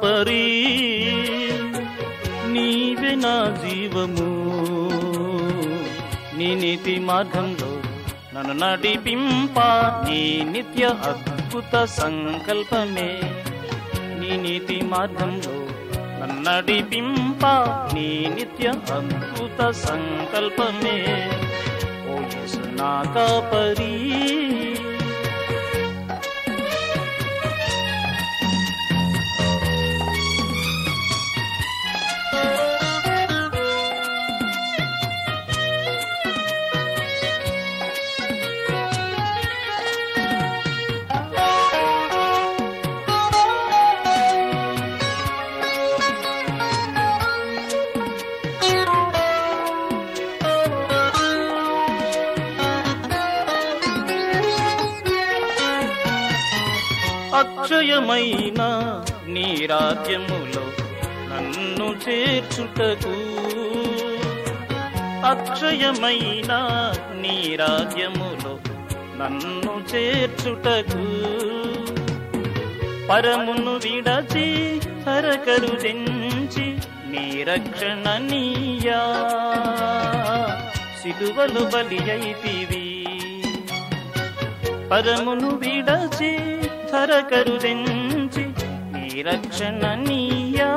కాపరి నీవే నా జీవము నీ నీతి మార్గంలో నన్ను నడిపింప నీ నిత్య అద్భుత సంకల్పమే నీ నీతి మార్గంలో నన్ను నడిపింప నీ నిత్య అద్భుత సంకల్పమే ఓ యేసు నా కాపరి అక్షయమైన నీ రాజ్యములో నన్ను చేర్చుటకు అక్షయమైన నీ రాజ్యములో నన్ను చేర్చుటకు పరమును విడచి సరకరు తెంచి నీ రక్షణ నీయా సిలువలు బలి అయితివి పరమును విడచి ధరకరు తెంచి నీ రక్షణ నీయా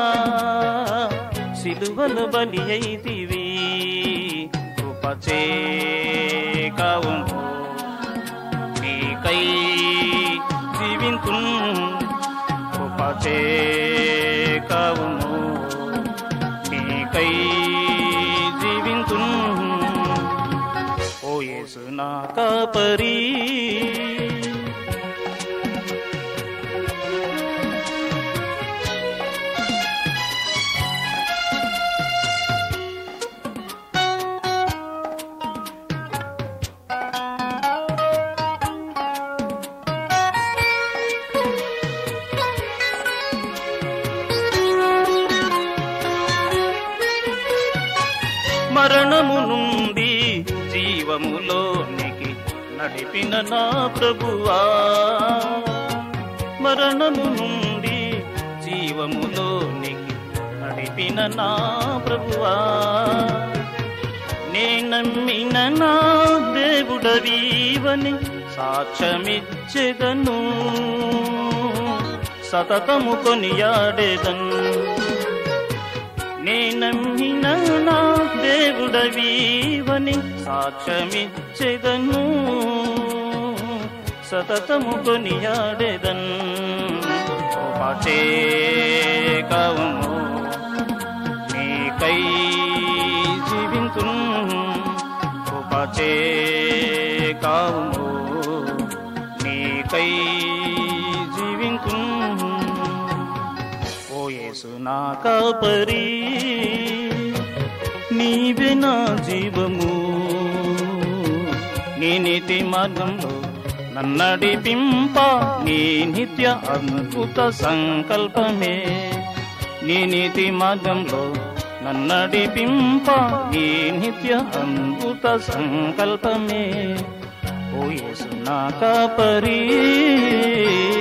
సిలువలు బలి అయితివి కృపచే కావుము నీకై జీవింతు కృపచే కావుము నీకై జీవింతు ఓ యేసు నా కాపరి మరణము నుండి జీవములోనికి నడిపిన నా ప్రభువా మరణము నుండి జీవములోనికి నడిపిన నా ప్రభువా నే నమ్మిన నా దేవుడవీవని సాక్ష్యమిచ్చెదను సతతము కొనియాడేదను నే నమ్మిన నా దేవుడవీవని సాక్ష్యమిచ్చెదను సతతము కొనియాడెదన్ పాచే కావును నీకై జీవింతు పాచే కావును నీకై జీవింతు ఓ యేసు నా కాపరి నీవే నా జీవము నీ నీతి మార్గంలో నన్నడిపింప నీ నిత్య అద్భుత సంకల్పమే నీ నీతి మార్గంలో నన్నడిపింప నీ నిత్య అద్భుత సంకల్పమే ఓ యేసు నా కాపరి